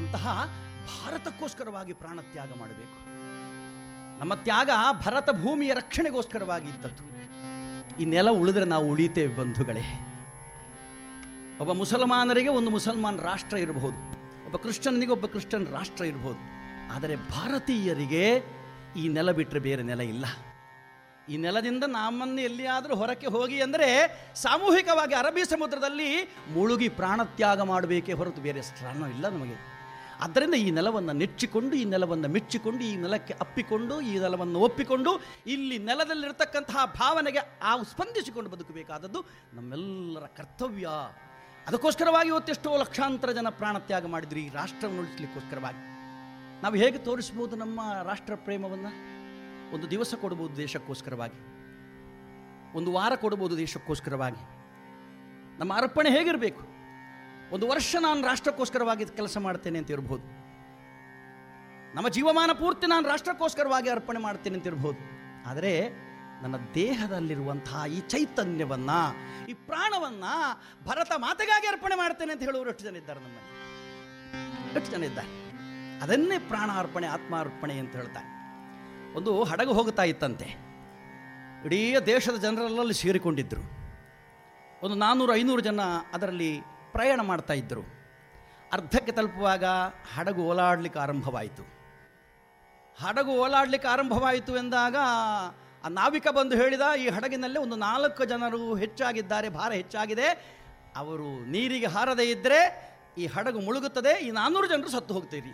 ನೆಲೆಯಾದಂತಹ ಭಾರತಕ್ಕೋಸ್ಕರವಾಗಿ ಪ್ರಾಣತ್ಯಾಗ ಮಾಡಬೇಕು ನಮ್ಮ ತ್ಯಾಗ ಭರತ ಭೂಮಿಯ ರಕ್ಷಣೆಗೋಸ್ಕರವಾಗಿ ಇದ್ದದ್ದು ಈ ನೆಲ ಉಳಿದ್ರೆ ನಾವು ಉಳಿತೇವೆ ಬಂಧುಗಳೇ ಒಬ್ಬ ಮುಸಲ್ಮಾನರಿಗೆ ಒಂದು ಮುಸಲ್ಮಾನ್ ರಾಷ್ಟ್ರ ಇರಬಹುದು ಒಬ್ಬ ಕ್ರಿಶ್ಚನ್ನಿಗೆ ಒಬ್ಬ ಕ್ರಿಶ್ಚಿಯನ್ ರಾಷ್ಟ್ರ ಇರಬಹುದು ಆದರೆ ಭಾರತೀಯರಿಗೆ ಈ ನೆಲ ಬಿಟ್ಟರೆ ಬೇರೆ ನೆಲ ಇಲ್ಲ ಈ ನೆಲದಿಂದ ನಮ್ಮನ್ನು ಎಲ್ಲಿಯಾದರೂ ಹೊರಕ್ಕೆ ಹೋಗಿ ಅಂದರೆ ಸಾಮೂಹಿಕವಾಗಿ ಅರಬ್ಬಿ ಸಮುದ್ರದಲ್ಲಿ ಮುಳುಗಿ ಪ್ರಾಣತ್ಯಾಗ ಮಾಡಬೇಕೇ ಹೊರತು ಬೇರೆ ಸ್ಥಾನ ಇಲ್ಲ ನಮಗೆ ಆದ್ದರಿಂದ ಈ ನೆಲವನ್ನು ನೆಚ್ಚಿಕೊಂಡು ಈ ನೆಲವನ್ನು ಮೆಚ್ಚಿಕೊಂಡು ಈ ನೆಲಕ್ಕೆ ಅಪ್ಪಿಕೊಂಡು ಈ ನೆಲವನ್ನು ಒಪ್ಪಿಕೊಂಡು ಇಲ್ಲಿ ನೆಲದಲ್ಲಿರ್ತಕ್ಕಂತಹ ಭಾವನೆಗೆ ಆ ಸ್ಪಂದಿಸಿಕೊಂಡು ಬದುಕಬೇಕಾದದ್ದು ನಮ್ಮೆಲ್ಲರ ಕರ್ತವ್ಯ ಅದಕ್ಕೋಸ್ಕರವಾಗಿ ಇವತ್ತೆಷ್ಟೋ ಲಕ್ಷಾಂತರ ಜನ ಪ್ರಾಣತ್ಯಾಗ ಮಾಡಿದ್ರು ಈ ರಾಷ್ಟ್ರವನ್ನು ಉಳಿಸ್ಲಿಕ್ಕೋಸ್ಕರವಾಗಿ ನಾವು ಹೇಗೆ ತೋರಿಸ್ಬೋದು ನಮ್ಮ ರಾಷ್ಟ್ರ ಪ್ರೇಮವನ್ನು ಒಂದು ದಿವಸ ಕೊಡ್ಬೋದು ದೇಶಕ್ಕೋಸ್ಕರವಾಗಿ ಒಂದು ವಾರ ಕೊಡ್ಬೋದು ದೇಶಕ್ಕೋಸ್ಕರವಾಗಿ ನಮ್ಮ ಅರ್ಪಣೆ ಹೇಗಿರಬೇಕು ಒಂದು ವರ್ಷ ನಾನು ರಾಷ್ಟ್ರಕ್ಕೋಸ್ಕರವಾಗಿ ಕೆಲಸ ಮಾಡ್ತೇನೆ ಅಂತ ಇರ್ಬೋದು ನಮ್ಮ ಜೀವಮಾನ ಪೂರ್ತಿ ನಾನು ರಾಷ್ಟ್ರಕ್ಕೋಸ್ಕರವಾಗಿ ಅರ್ಪಣೆ ಮಾಡ್ತೇನೆ ಅಂತ ಇರ್ಬೋದು ಆದರೆ ನನ್ನ ದೇಹದಲ್ಲಿರುವಂತಹ ಈ ಚೈತನ್ಯವನ್ನ ಈ ಪ್ರಾಣವನ್ನ ಭರತ ಮಾತೆಗಾಗಿ ಅರ್ಪಣೆ ಮಾಡ್ತೇನೆ ಅಂತ ಹೇಳುವವರು ಎಷ್ಟು ಜನ ಇದ್ದಾರೆ ನಮ್ಮಲ್ಲಿ ಎಷ್ಟು ಜನ ಇದ್ದಾರೆ ಅದನ್ನೇ ಪ್ರಾಣ ಅರ್ಪಣೆ ಆತ್ಮ ಅರ್ಪಣೆ ಅಂತ ಹೇಳ್ತಾರೆ ಒಂದು ಹಡಗು ಹೋಗುತ್ತಾ ಇತ್ತಂತೆ ಇಡೀ ದೇಶದ ಜನರೆಲ್ಲಲ್ಲಿ ಸೇರಿಕೊಂಡಿದ್ದರು ಒಂದು ನಾನ್ನೂರು ಐನೂರು ಜನ ಅದರಲ್ಲಿ ಪ್ರಯಾಣ ಮಾಡ್ತಾ ಇದ್ದರು ಅರ್ಧಕ್ಕೆ ತಲುಪುವಾಗ ಹಡಗು ಓಲಾಡಲಿಕ್ಕೆ ಆರಂಭವಾಯಿತು ಹಡಗು ಓಲಾಡಲಿಕ್ಕೆ ಆರಂಭವಾಯಿತು ಎಂದಾಗ ಆ ನಾವಿಕ ಬಂದು ಹೇಳಿದ ಈ ಹಡಗಿನಲ್ಲಿ ಒಂದು ನಾಲ್ಕು ಜನರು ಹೆಚ್ಚಾಗಿದ್ದಾರೆ ಭಾರ ಹೆಚ್ಚಾಗಿದೆ ಅವರು ನೀರಿಗೆ ಹಾರದೇ ಇದ್ದರೆ ಈ ಹಡಗು ಮುಳುಗುತ್ತದೆ ಈ ನಾನ್ನೂರು ಜನರು ಸತ್ತು ಹೋಗ್ತೀರಿ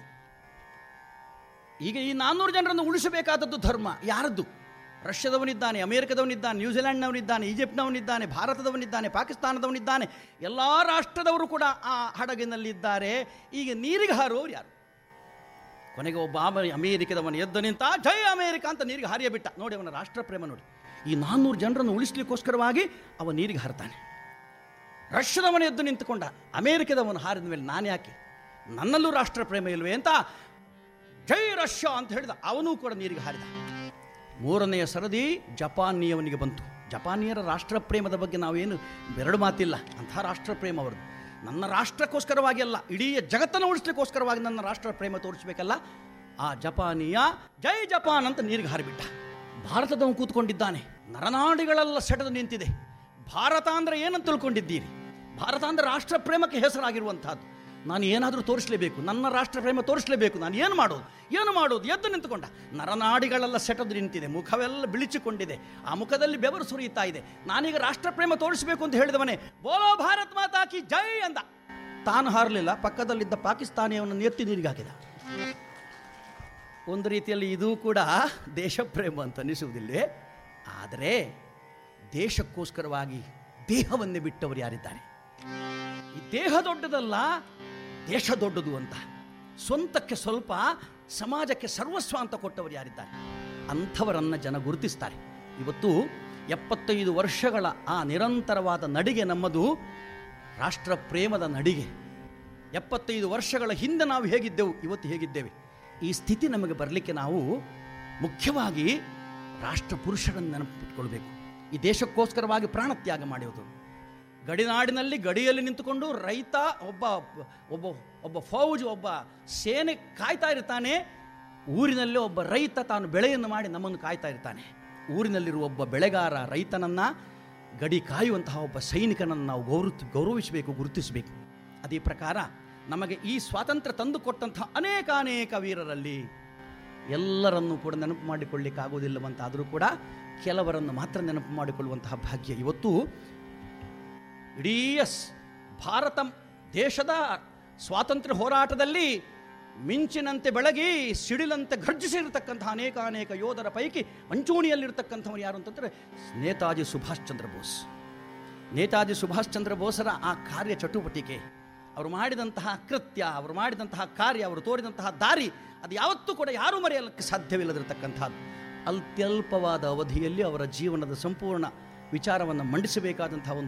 ಈಗ ಈ ನಾನ್ನೂರು ಜನರನ್ನು ಉಳಿಸಬೇಕಾದದ್ದು ಧರ್ಮ ಯಾರದ್ದು ರಷ್ಯಾದವನಿದ್ದಾನೆ ಅಮೆರಿಕದವನಿದ್ದಾನೆ ನ್ಯೂಜಿಲೆಂಡ್ನವನಿದ್ದಾನೆ ಈಜಿಪ್ಟ್ನವನಿದ್ದಾನೆ ಭಾರತದವನಿದ್ದಾನೆ ಪಾಕಿಸ್ತಾನದವನಿದ್ದಾನೆ ಎಲ್ಲ ರಾಷ್ಟ್ರದವರು ಕೂಡ ಆ ಹಡಗಿನಲ್ಲಿದ್ದಾರೆ ಈಗ ನೀರಿಗೆ ಹಾರುವವರು ಯಾರು ಕೊನೆಗೆ ಒಬ್ಬ ಅಮ- ಅಮೇರಿಕದವನು ಎದ್ದು ನಿಂತ ಜೈ ಅಮೇರಿಕ ಅಂತ ನೀರಿಗೆ ಹಾರಿಯ ಬಿಟ್ಟ ನೋಡಿ ಅವನ ರಾಷ್ಟ್ರ ಪ್ರೇಮ ನೋಡಿ ಈ ನಾನ್ನೂರು ಜನರನ್ನು ಉಳಿಸ್ಲಿಕ್ಕೋಸ್ಕರವಾಗಿ ಅವ ನೀರಿಗೆ ಹಾರ್ತಾನೆ ರಷ್ಯಾದವನು ಎದ್ದು ನಿಂತುಕೊಂಡ ಅಮೇರಿಕದವನು ಹಾರಿದ ಮೇಲೆ ನಾನು ಯಾಕೆ ನನ್ನಲ್ಲೂ ರಾಷ್ಟ್ರ ಪ್ರೇಮ ಇಲ್ವೇ ಅಂತ ಜೈ ರಷ್ಯಾ ಅಂತ ಹೇಳಿದ ಅವನೂ ಕೂಡ ನೀರಿಗೆ ಹಾರಿದ ಮೂರನೆಯ ಸರದಿ ಜಪಾನಿಯವನಿಗೆ ಬಂತು ಜಪಾನಿಯರ ರಾಷ್ಟ್ರ ಪ್ರೇಮದ ಬಗ್ಗೆ ನಾವೇನು ಬೆರಡು ಮಾತಿಲ್ಲ ಅಂಥ ರಾಷ್ಟ್ರ ಪ್ರೇಮ ಅವರದು ನನ್ನ ರಾಷ್ಟ್ರಕ್ಕೋಸ್ಕರವಾಗಿ ಅಲ್ಲ ಇಡೀ ಜಗತ್ತನ್ನು ಉಳಿಸ್ಲಿಕ್ಕೋಸ್ಕರವಾಗಿ ನನ್ನ ರಾಷ್ಟ್ರ ಪ್ರೇಮ ತೋರಿಸ್ಬೇಕಲ್ಲ ಆ ಜಪಾನಿಯ ಜೈ ಜಪಾನ್ ಅಂತ ನೀರಿಗೆ ಹಾರಿಬಿಟ್ಟ ಭಾರತದವನು ಕೂತ್ಕೊಂಡಿದ್ದಾನೆ ನರನಾಡಿಗಳೆಲ್ಲ ಸೆಟೆದು ನಿಂತಿದೆ ಭಾರತ ಅಂದರೆ ಏನಂತ ತಿಳ್ಕೊಂಡಿದ್ದೀರಿ ಭಾರತ ಅಂದರೆ ರಾಷ್ಟ್ರ ಪ್ರೇಮಕ್ಕೆ ಹೆಸರಾಗಿರುವಂತಹದ್ದು ನಾನು ಏನಾದರೂ ತೋರಿಸಲೇಬೇಕು ನನ್ನ ರಾಷ್ಟ್ರ ಪ್ರೇಮ ತೋರಿಸಲೇಬೇಕು ನಾನು ಏನು ಮಾಡೋದು ಏನು ಮಾಡೋದು ಎದ್ದು ನಿಂತುಕೊಂಡ ನರನಾಡಿಗಳೆಲ್ಲ ಸೆಟದು ನಿಂತಿದೆ ಮುಖವೆಲ್ಲ ಬಿಳಿಚಿಕೊಂಡಿದೆ ಆ ಮುಖದಲ್ಲಿ ಬೆವರು ಸುರಿಯುತ್ತಾ ಇದೆ ನಾನೀಗ ರಾಷ್ಟ್ರ ಪ್ರೇಮ ತೋರಿಸಬೇಕು ಅಂತ ಹೇಳಿದವನೇ ಬೋಲೋ ಭಾರತ್ ಮಾತಾ ಕಿ ಜೈ ಅಂದ ತಾನು ಹಾರಲಿಲ್ಲ ಪಕ್ಕದಲ್ಲಿದ್ದ ಪಾಕಿಸ್ತಾನಿಯವನನ್ನು ಎತ್ತಿ ನೀರಿಗೆ ಹಾಕಿದ ಒಂದು ರೀತಿಯಲ್ಲಿ ಇದು ಕೂಡ ದೇಶಪ್ರೇಮ ಅಂತ ಅನಿಸುವುದಿಲ್ಲ ಆದರೆ ದೇಶಕ್ಕೋಸ್ಕರವಾಗಿ ದೇಹವನ್ನೇ ಬಿಟ್ಟವರು ಯಾರಿದ್ದಾರೆ ಈ ದೇಹ ದೊಡ್ಡದಲ್ಲ ದೇಶ ದೊಡ್ಡದು ಅಂತ ಸ್ವಂತಕ್ಕೆ ಸ್ವಲ್ಪ ಸಮಾಜಕ್ಕೆ ಸರ್ವಸ್ವ ಅಂತ ಕೊಟ್ಟವರು ಯಾರಿದ್ದಾರೆ ಅಂಥವರನ್ನು ಜನ ಗುರುತಿಸ್ತಾರೆ ಇವತ್ತು ಎಪ್ಪತ್ತೈದು ವರ್ಷಗಳ ಆ ನಿರಂತರವಾದ ನಡಿಗೆ ನಮ್ಮದು ರಾಷ್ಟ್ರ ಪ್ರೇಮದ ನಡಿಗೆ ಎಪ್ಪತ್ತೈದು ವರ್ಷಗಳ ಹಿಂದೆ ನಾವು ಹೇಗಿದ್ದೆವು ಇವತ್ತು ಹೇಗಿದ್ದೇವೆ ಈ ಸ್ಥಿತಿ ನಮಗೆ ಬರಲಿಕ್ಕೆ ನಾವು ಮುಖ್ಯವಾಗಿ ರಾಷ್ಟ್ರ ಪುರುಷರನ್ನು ನೆನಪಿಟ್ಕೊಳ್ಬೇಕು ಈ ದೇಶಕ್ಕೋಸ್ಕರವಾಗಿ ಪ್ರಾಣತ್ಯಾಗ ಮಾಡಿರೋದು ಗಡಿನಾಡಿನಲ್ಲಿ ಗಡಿಯಲ್ಲಿ ನಿಂತುಕೊಂಡು ರೈತ ಒಬ್ಬ ಒಬ್ಬ ಒಬ್ಬ ಫೌಜ್ ಒಬ್ಬ ಸೇನೆ ಕಾಯ್ತಾ ಇರ್ತಾನೆ ಊರಿನಲ್ಲಿ ಒಬ್ಬ ರೈತ ತಾನು ಬೆಳೆಯನ್ನು ಮಾಡಿ ನಮ್ಮನ್ನು ಕಾಯ್ತಾ ಇರ್ತಾನೆ ಊರಿನಲ್ಲಿರುವ ಒಬ್ಬ ಬೆಳೆಗಾರ ರೈತನನ್ನು ಗಡಿ ಕಾಯುವಂತಹ ಒಬ್ಬ ಸೈನಿಕನನ್ನು ನಾವು ಗೌರವ ಗೌರವಿಸಬೇಕು ಗುರುತಿಸಬೇಕು ಅದೇ ಪ್ರಕಾರ ನಮಗೆ ಈ ಸ್ವಾತಂತ್ರ್ಯ ತಂದುಕೊಟ್ಟಂತಹ ಅನೇಕ ಅನೇಕ ವೀರರಲ್ಲಿ ಎಲ್ಲರನ್ನೂ ಕೂಡ ನೆನಪು ಮಾಡಿಕೊಳ್ಳಿಕ್ಕಾಗೋದಿಲ್ಲವಂತಾದರೂ ಕೂಡ ಕೆಲವರನ್ನು ಮಾತ್ರ ನೆನಪು ಮಾಡಿಕೊಳ್ಳುವಂತಹ ಭಾಗ್ಯ ಇವತ್ತು ಇಡೀ ಸ್- ಭಾರತ ದೇಶದ ಸ್ವಾತಂತ್ರ್ಯ ಹೋರಾಟದಲ್ಲಿ ಮಿಂಚಿನಂತೆ ಬೆಳಗಿ ಸಿಡಿಲಂತೆ ಘರ್ಜಿಸಿರ್ತಕ್ಕಂತಹ ಅನೇಕ ಅನೇಕ ಯೋಧರ ಪೈಕಿ ಮಂಚೂಣಿಯಲ್ಲಿರ್ತಕ್ಕಂಥವ್ರು ಯಾರು ಅಂತಂದರೆ ನೇತಾಜಿ ಸುಭಾಷ್ ಚಂದ್ರ ಬೋಸ್ ನೇತಾಜಿ ಸುಭಾಷ್ ಚಂದ್ರ ಬೋಸರ ಆ ಕಾರ್ಯ ಚಟುವಟಿಕೆ ಅವರು ಮಾಡಿದಂತಹ ಕೃತ್ಯ ಅವರು ಮಾಡಿದಂತಹ ಕಾರ್ಯ ಅವರು ತೋರಿದಂತಹ ದಾರಿ ಅದು ಯಾವತ್ತೂ ಕೂಡ ಯಾರೂ ಮರೆಯಲಿಕ್ಕೆ ಸಾಧ್ಯವಿಲ್ಲದಿರತಕ್ಕಂಥದ್ದು ಅತ್ಯಲ್ಪವಾದ ಅವಧಿಯಲ್ಲಿ ಅವರ ಜೀವನದ ಸಂಪೂರ್ಣ ವಿಚಾರವನ್ನು ಮಂಡಿಸಬೇಕಾದಂತಹ ಒಂದು